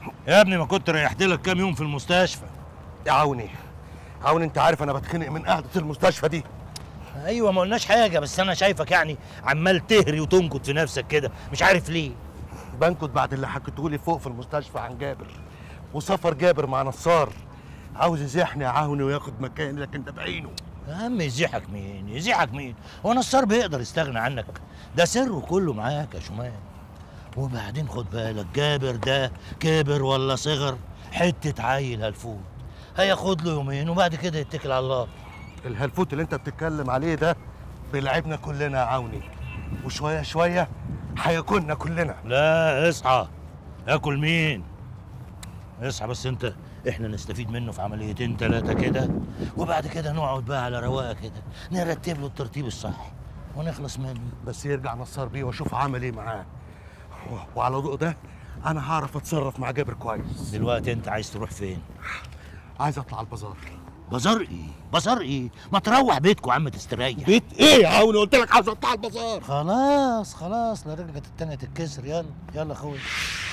يا ابني ما كنت ريحت لك كام يوم في المستشفى يا عوني عوني انت عارف انا بتخنق من قعده المستشفى دي ايوه ما قلناش حاجه بس انا شايفك يعني عمال تهري وتنكد في نفسك كده مش عارف ليه بنكد بعد اللي حكيته لي فوق في المستشفى عن جابر وسفر جابر مع نصار عاوز يزيحني يا عوني وياخد مكاني لكن ده بعينه يا عم يزيحك مين يزيحك مين هو نصار بيقدر يستغنى عنك ده سره كله معاك يا شمال وبعدين خد بالك جابر ده كبر ولا صغر حته عيل هلفوت هياخد له يومين وبعد كده يتكل على الله الهلفوت اللي انت بتتكلم عليه ده بيلعبنا كلنا يا عوني وشويه شويه هياكلنا كلنا لا اصحى اكل مين اصحى بس انت احنا نستفيد منه في عمليتين ثلاثه كده وبعد كده نقعد بقى على رواقه كده نرتب له الترتيب الصح ونخلص منه بس يرجع نصار بيه واشوف عمل ايه معاه و- وعلى ضوء ده انا هعرف اتصرف مع جابر كويس دلوقتي انت عايز تروح فين عايز اطلع البازار بازار ايه بازار ايه ما تروح بيتكم يا عم تستريح بيت ايه يا عوني قلت لك عاوز اطلع البازار خلاص خلاص لا رجلك التانية تتكسر يلا يلا اخويا